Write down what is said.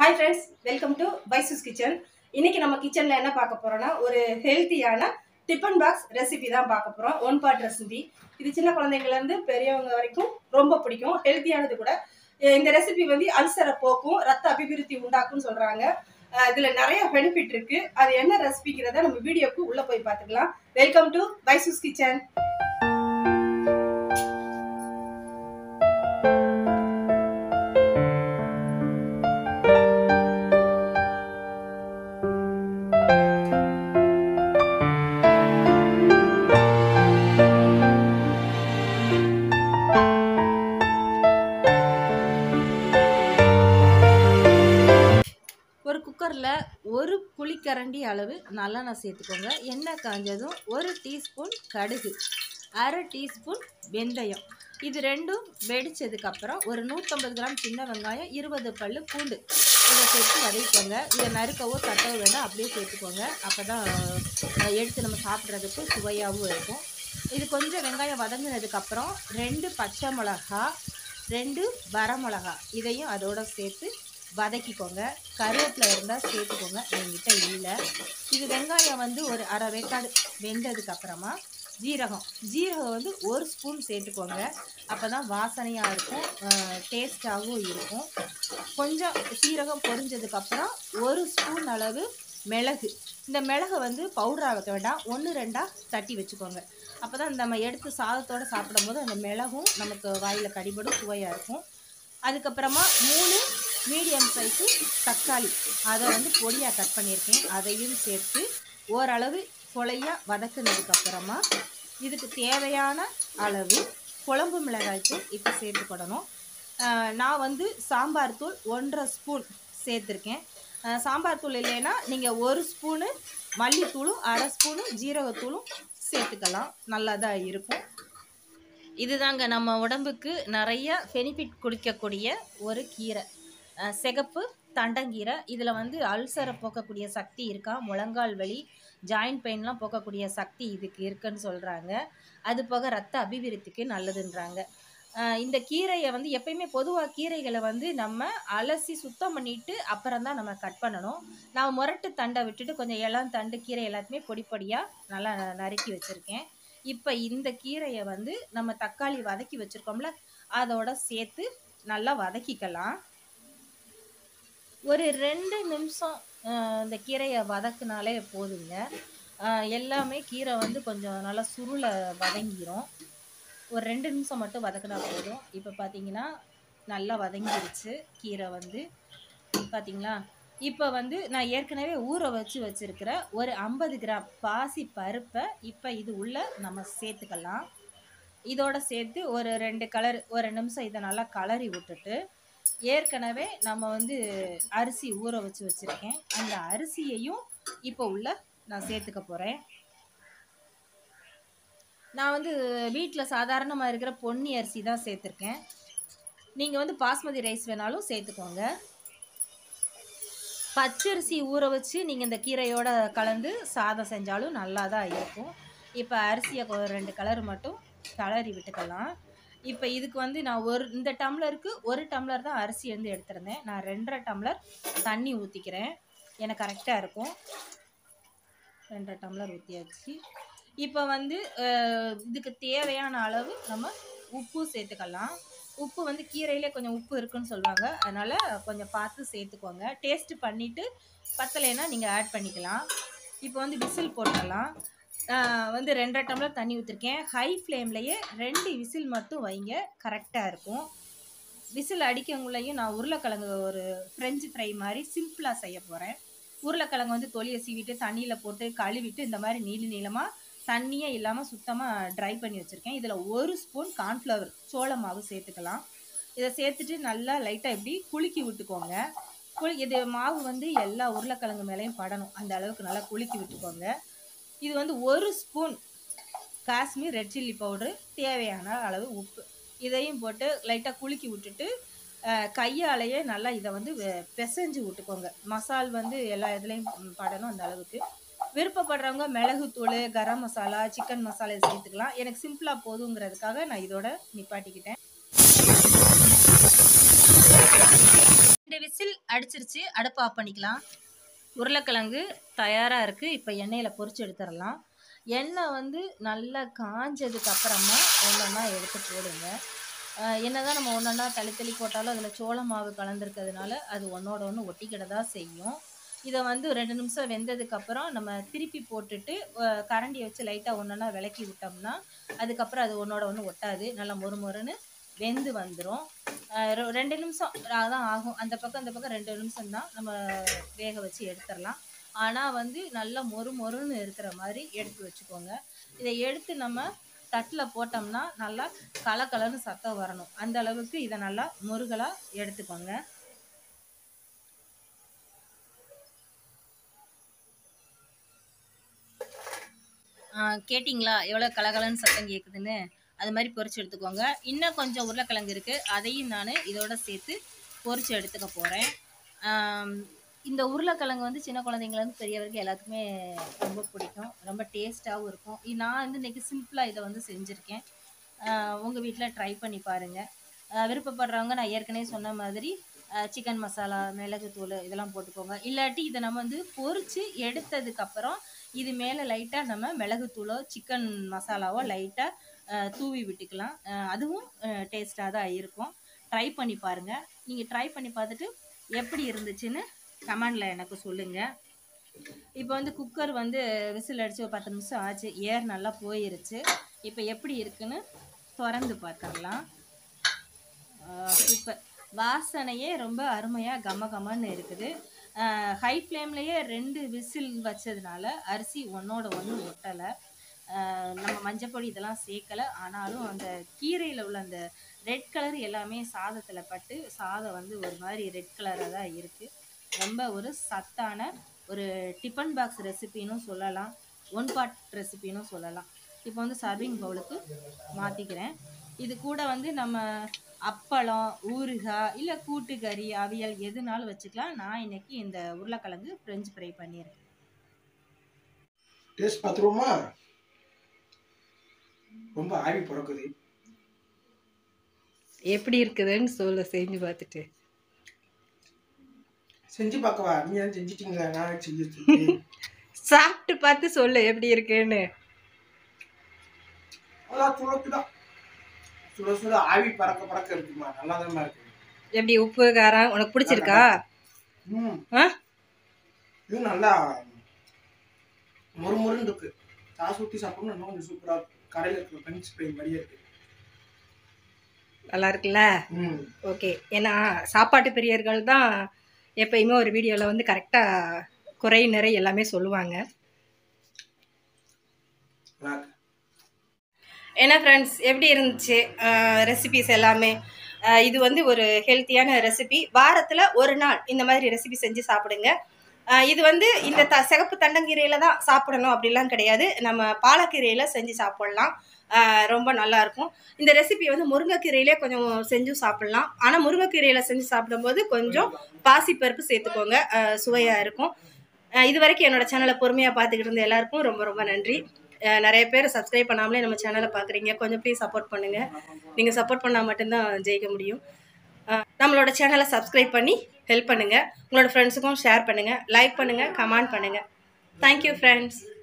hi friends welcome to பைசூஸ் kitchen இன்னைக்கு நம்ம கிச்சனில் என்ன பார்க்க போறோம்னா ஒரு ஹெல்த்தியான டிஃபன் பாக்ஸ் ரெசிபி தான் பார்க்க போகிறோம் ஒன் பார்ட் ரெசிபி இது சின்ன குழந்தைங்கலேருந்து பெரியவங்க வரைக்கும் ரொம்ப பிடிக்கும் ஹெல்த்தியானது கூட அஹ் இந்த ரெசிபி வந்து அல்சரை போக்கும் ரத்த அபிவிருத்தி உண்டாக்கும்னு சொல்கிறாங்க இதில் நிறைய பெனிஃபிட் இருக்கு அது என்ன ரெசிபிங்கிறத நம்ம வீடியோக்கு உள்ளே போய் பார்த்துக்கலாம் வெல்கம் டு பைசூஸ் கிச்சன் ஒரு குக்கரில் ஒரு புளிக்கரண்டி அளவு நல்லெண்ணெய் சேர்த்துக்கோங்க எண்ணெய் காஞ்சதும் ஒரு டீஸ்பூன் கடுகு அரை டீஸ்பூன் வெந்தயம் இது ரெண்டும் வெடிச்சதுக்கப்புறம் ஒரு நூற்றம்பது கிராம் சின்ன வெங்காயம் இருபது பல் பூண்டு இதை சேர்த்து வதக்கிக்கோங்க இதை நறுக்கவோ தட்டவோ வேண்டாம் அப்படியே சேர்த்துக்கோங்க அப்போ தான் எடுத்து நம்ம சாப்பிட்றதுக்கு சுவையாகவும் இருக்கும் இது கொஞ்சம் வெங்காயம் வதங்கினதுக்கப்புறம் ரெண்டு பச்சை மிளகா ரெண்டு வரமிளகா இதையும் அதோட சேர்த்து வதக்கிக்கோங்க கருவேப்பிலை இருந்தால் சேர்த்துக்கோங்க என்கிட்ட இல்லை இது வெங்காயம் வந்து ஒரு அரை வேக்காடு வெந்ததுக்கு அப்புறமா ஜீரகம் ஜீரகம் வந்து ஒரு ஸ்பூன் சேர்த்துக்கோங்க அப்போ தான் வாசனையாக இருக்கும் டேஸ்டாகவும் இருக்கும் கொஞ்சம் சீரகம் பொரிஞ்சதுக்கப்புறம் ஒரு ஸ்பூன் அளவு மிளகு இந்த மிளகை வந்து பவுடராக வைக்க வேண்டாம் ஒன்று ரெண்டாக தட்டி வச்சுக்கோங்க அப்போ தான் நம்ம எடுத்து சாதத்தோடு சாப்பிடும்போது அந்த மிளகும் நமக்கு வாயில் கடிபடும் சுவையாக இருக்கும் அதுக்கப்புறமா மூணு மீடியம் சைஸு தக்காளி அதை வந்து பொடியாக கட் பண்ணியிருக்கேன் அதையும் சேர்த்து ஓரளவு கொலையாக வதக்குனதுக்கப்புறமா இதுக்கு தேவையான அளவு குழம்பு மிளகாய் தூள் இப்போ சேர்த்துக்கிடணும் ஆஹ் நான் வந்து சாம்பார் தூள் ஒன்றரை ஸ்பூன் சேர்த்துருக்கேன் ஆஹ் சாம்பார் தூள் இல்லைன்னா நீங்கள் ஒரு ஸ்பூனு மல்லித்தூளும் அரை ஸ்பூனு ஜீரகத்தூளும் சேர்த்துக்கலாம் நல்லா தான் இருக்கும் இதுதாங்க நம்ம உடம்புக்கு நிறைய பெனிஃபிட் கொடுக்கக்கூடிய ஒரு கீரை அஹ் சிகப்பு தண்டங்கீரை இதில் வந்து அல்சரை போக்கக்கூடிய சக்தி இருக்கா முழங்கால் வலி ஜாயிண்ட் பெயின்லாம் போக்கக்கூடிய சக்தி இதுக்கு இருக்குன்னு சொல்கிறாங்க அது போக ரத்த அபிவிருத்திக்கு நல்லதுன்றாங்க அஹ் இந்த கீரையை வந்து எப்பயுமே பொதுவாக கீரைகளை வந்து நம்ம அலசி சுத்தம் பண்ணிட்டு அப்புறம் தான் நம்ம கட் பண்ணணும் நான் முரட்டு தண்டை விட்டுட்டு கொஞ்சம் இளம் தண்டு கீரை எல்லாத்தையுமே பொடி பொடியாக நல்லா நறுக்கி வச்சுருக்கேன் இப்போ இந்த கீரையை வந்து நம்ம தக்காளி வதக்கி வச்சுருக்கோம்ல அதோட சேர்த்து நல்லா வதக்கிக்கலாம் ஒரு ரெண்டு நிமிஷம் ஆஹ், இந்த கீரையை வதக்குனாலே போதுங்க ஆஹ், எல்லாமே கீரை வந்து கொஞ்சம் நல்லா சுருளை வதங்கிரும் ஒரு ரெண்டு நிமிஷம் மட்டும் வதக்குனா போதும் இப்போ பார்த்தீங்கன்னா நல்லா வதங்கிருச்சு கீரை வந்து பார்த்தீங்களா இப்போ வந்து நான் ஏற்கனவே ஊற வச்சு வச்சுருக்கிற ஒரு ஐம்பது கிராம் பாசி பருப்பை இப்போ இது உள்ள நம்ம சேர்த்துக்கலாம் இதோட சேர்த்து ஒரு ரெண்டு கலர் ஒரு நிமிஷம் இதை நல்லா கலரி விட்டுட்டு ஏற்கனவே நம்ம வந்து அரிசி ஊற வச்சு வச்சுருக்கேன் அந்த அரிசியையும் இப்போ உள்ள நான் சேர்த்துக்க போகிறேன் நான் வந்து வீட்டில் சாதாரணமாக இருக்கிற பொன்னி அரிசி தான் சேர்த்துருக்கேன் நீங்கள் வந்து பாஸ்மதி ரைஸ் வேணாலும் சேர்த்துக்கோங்க பச்சரிசி ஊற வச்சு நீங்கள் இந்த கீரையோட கலந்து சாதம் செஞ்சாலும் நல்லா தான் இருக்கும் இப்போ அரிசியை கொ- ரெண்டு கலர் மட்டும் கலரி விட்டுக்கலாம் இப்போ இதுக்கு வந்து நான் ஒரு இந்த டம்ளருக்கு ஒரு டம்ளர் தான் அரிசி வந்து எடுத்திருந்தேன் நான் ரெண்டரை டம்ளர் தண்ணி ஊற்றிக்கிறேன் எனக்கு கரெக்டாக இருக்கும் ரெண்டரை டம்ளர் ஊற்றியாச்சு இப்போ வந்து அஹ், இதுக்கு தேவையான அளவு நம்ம உப்பு சேர்த்துக்கலாம் உப்பு வந்து கீரையிலே கொஞ்சம் உப்பு இருக்குன்னு சொல்லுவாங்க அதனால் கொஞ்சம் பார்த்து சேர்த்துக்கோங்க டேஸ்ட் பண்ணிவிட்டு பத்தலைன்னா நீங்கள் ஆட் பண்ணிக்கலாம் இப்போ வந்து விசில் போட்டுடலாம் ஆஹ் வந்து ரெண்டரை டம்ளர் தண்ணி ஊற்றிருக்கேன் ஹை ஃப்ளேம்லேயே ரெண்டு விசில் மட்டும் வைங்க கரெக்டாக இருக்கும் விசில் அடிக்கங்குள்ளேயும் நான் உருளைக்கிழங்கு ஒரு ஃப்ரெஞ்சு ஃப்ரை மாதிரி சிம்பிளாக செய்ய போகிறேன் உருளைக்கிழங்கு வந்து தொலியை சீவிட்டு தண்ணியில் போட்டு கழுவிட்டு இந்த மாதிரி நீள நீளமாக தண்ணியே இல்லாமல் சுத்தமாக ட்ரை பண்ணி வச்சுருக்கேன் இதில் ஒரு ஸ்பூன் கார்ன்ஃப்ளவர் சோள மாவு சேர்த்துக்கலாம் இதை சேர்த்துட்டு நல்லா லைட்டாக இப்படி குலுக்கி விட்டுக்கோங்க குளி இது மாவு வந்து எல்லா உருளைக்கிழங்கு மேலேயும் படணும் அந்த அளவுக்கு நல்லா குலுக்கி விட்டுக்கோங்க இது வந்து ஒரு spoon Kashmir red chilli powder தேவையான அளவு உப்பு இதையும் போட்டு லைட்டாக குலுக்கி விட்டுட்டு அஹ், கையாலேயே நல்லா இதை வந்து வெ- பிசைஞ்சு விட்டுக்கோங்க மசால் வந்து எல்லா இதுலேயும் ம், படணும் அந்த அளவுக்கு விருப்பப்படுறவங்க மிளகுத்தூள் கரம் மசாலா சிக்கன் மசாலா இதை சேர்த்துக்கலாம் எனக்கு சிம்பிளாக போதுங்கிறதுக்காக நான் இதோட நிப்பாட்டிக்கிட்டேன் ரெண்டு விசில் அடிச்சிருச்சு அடுப்பு ஆஃப் பண்ணிக்கலாம் உருளைக்கிழங்கு தயாராக இருக்குது இப்போ எண்ணெயில் பொரிச்சு எடுத்துடலாம் எண்ணெய் வந்து நல்லா காஞ்சதுக்கு அப்புறமா ஒன்றா எடுத்து போடுங்க என்ன தான் நம்ம ஒன்றா தள்ளி தள்ளி போட்டாலும் அதில் சோள மாவு கலந்துருக்கிறதுனால அது ஒன்றோட ஒன்று ஒட்டிக்கிட தான் செய்யும் இதை வந்து ரெண்டு நிமிஷம் வெந்ததுக்கப்புறம் நம்ம திருப்பி போட்டுட்டு அஹ், கரண்டியை வச்சு லைட்டாக ஒன்றா விளக்கி விட்டோம்னா அதுக்கப்புறம் அது ஒன்றோட ஒன்று ஒட்டாது நல்லா மொறு மொறுன்னு வெந்து வந்துடும் ரெண்டு நிமிஷம் தான் ஆகும் அந்த பக்கம் இந்த பக்கம் ரெண்டு நிமிஷம் தான் நம்ம வேக வச்சு எடுத்துடலாம் ஆனால் வந்து நல்லா மொறு மொறுன்னு இருக்கிற மாதிரி எடுத்து வச்சுக்கோங்க இதை எடுத்து நம்ம தட்டில் போட்டோம்னா நல்லா கலக்கலன்னு சத்தம் வரணும் அந்த அளவுக்கு இதை நல்லா முருகலாக எடுத்துக்கோங்க ஆ, கேட்டிங்களா எவ்வளோ கலகலன்னு சத்தம் கேட்குதுன்னு அது மாதிரி பொரிச்சு எடுத்துக்கோங்க இன்னும் கொஞ்சம் உருளைக்கிழங்கு இருக்குது அதையும் நான் இதோட சேர்த்து பொரிச்சு எடுத்துக்க போகிறேன் இந்த உருளைக்கிழங்கு வந்து சின்ன குழந்தைங்கலேருந்து பெரியவருக்கு எல்லாத்துக்குமே ரொம்ப பிடிக்கும் ரொம்ப டேஸ்ட்டாகவும் இருக்கும் இ- நான் வந்து இன்றைக்கி சிம்பிளாக இதை வந்து செஞ்சுருக்கேன் உங்கள் வீட்டில் ட்ரை பண்ணி பாருங்கள் விருப்பப்படுறவங்க நான் ஏற்கனவே சொன்ன மாதிரி சிக்கன் மசாலா மிளகுத்தூள் இதெல்லாம் போட்டுக்கோங்க இல்லாட்டி இதை நம்ம வந்து பொரிச்சு எடுத்ததுக்கப்புறம் இது மேலே லைட்டாக நம்ம மிளகுத்தூளோ சிக்கன் மசாலாவோ லைட்டாக தூவி விட்டுக்கலாம் அஹ் அதுவும் டேஸ்ட்டாக தான் இருக்கும் ட்ரை பண்ணி பாருங்கள் நீங்கள் ட்ரை பண்ணி பார்த்துட்டு எப்படி இருந்துச்சுன்னு கமெண்டில் எனக்கு சொல்லுங்கள் இப்போ வந்து குக்கர் வந்து விசில் அடித்து ஒரு பத்து நிமிஷம் ஆச்சு ஏர் நல்லா போயிருச்சு இப்போ எப்படி இருக்குன்னு திறந்து பார்த்துடலாம் சூப்பர் வாசனையே ரொம்ப அருமையாக கம கமன்னு இருக்குது ஹை ஃப்ளேம்லேயே ரெண்டு விசில் வச்சதுனால அரிசி ஒன்றோட ஒன்று ஒட்டலை நம்ம மஞ்சப்பொடி இதெல்லாம் சேர்க்கலை ஆனாலும் அந்த கீரையில் உள்ள அந்த ரெட் கலர் எல்லாமே சாதத்தில் பட்டு சாதம் வந்து ஒரு மாதிரி ரெட் கலராக தான் இருக்குது ரொம்ப ஒரு சத்தான ஒரு டிஃபன் பாக்ஸ் ரெசிபின்னு சொல்லலாம் ஒன் பாட் ரெசிபின்னு சொல்லலாம் இப்போ வந்து சர்விங் பவுலுக்கு மாற்றிக்கிறேன் இது கூட வந்து நம்ம அப்பளம் ஊறுகாய் இல்லை கூட்டுக்கறி அவியல் எதுனாலும் வச்சுக்கலாம் நான் இன்னைக்கு இந்த உருளைக்கிழங்கு ஃப்ரெஞ்ச் ஃப்ரை பண்ணியிருக்கேன் டேஸ்ட் பார்த்துருவோமா ரொம்ப ஆவி பிறக்குது எப்படி இருக்குதுன்னு சொல்ல செஞ்சு பார்த்துட்டு செஞ்சு பார்க்கவா நீங்க தான் செஞ்சிட்டீங்களா நான் செஞ்சு சாப்பிட்டு பார்த்து சொல்லு எப்படி இருக்குன்னு அதான் சுட சுட சுட சுட ஆவி பறக்க பறக்க இருக்குமா நல்லா தான் இருக்கு எப்படி உப்பு காரம் உனக்கு பிடிச்சிருக்கா ம் ஆ இது நல்லா முறுமுறுன்னு இருக்கு சாஸ் ஊற்றி சாப்பிடணும் இன்னும் கொஞ்சம் சூப்பராக கடையில் இருக்கிற பெஞ்ச் ஸ்ப்ரே மாதிரியே இருக்கு நல்லா இருக்குல்ல ம் ஓகே ஏன்னா சாப்பாட்டு பிரியர்கள் தான் எப்பயுமே ஒரு வீடியோவில் வந்து கரெக்டாக குறை நிறை எல்லாமே சொல்லுவாங்க நல்லா இருக்கு என்ன ஃப்ரெண்ட்ஸ் எப்படி இருந்துச்சு ரெசிபிஸ் எல்லாமே அஹ் இது வந்து ஒரு ஹெல்த்தியான ரெசிபி வாரத்தில் ஒரு நாள் இந்த மாதிரி ரெசிபி செஞ்சு சாப்பிடுங்க அஹ் இது வந்து இந்த த சிகப்பு தண்டங்கீரையில் தான் சாப்பிடணும் அப்படிலாம் கிடையாது நம்ம பாலக்கீரையில் செஞ்சு சாப்பிடலாம் அஹ் ரொம்ப நல்லா இருக்கும் இந்த ரெசிபி வந்து முருங்கைக்கீரையிலே கொஞ்சம் செஞ்சும் சாப்பிடலாம் ஆனால் முருங்கைக்கீரையில் செஞ்சு சாப்பிடும்போது கொஞ்சம் பாசிப்பருப்பு சேர்த்துக்கோங்க சுவையாக இருக்கும் அஹ் இது வரைக்கும் என்னோட சேனலை பொறுமையாக பார்த்துக்கிட்டு இருந்த எல்லாருக்கும் ரொம்ப ரொம்ப நன்றி அஹ் நிறைய பேர் சப்ஸ்கிரைப் பண்ணாமலே நம்ம சேனலை பார்க்குறீங்க கொஞ்சம் ப்ளீஸ் சப்போர்ட் பண்ணுங்கள் நீங்கள் சப்போர்ட் பண்ணால் மட்டும்தான் ஜெயிக்க முடியும் அஹ் நம்மளோட சேனலை சப்ஸ்கிரைப் பண்ணி ஹெல்ப் பண்ணுங்கள் உங்களோட ஃப்ரெண்ட்ஸுக்கும் ஷேர் பண்ணுங்கள் லைக் பண்ணுங்கள் கமெண்ட் பண்ணுங்கள் தேங்க்யூ ஃப்ரெண்ட்ஸ்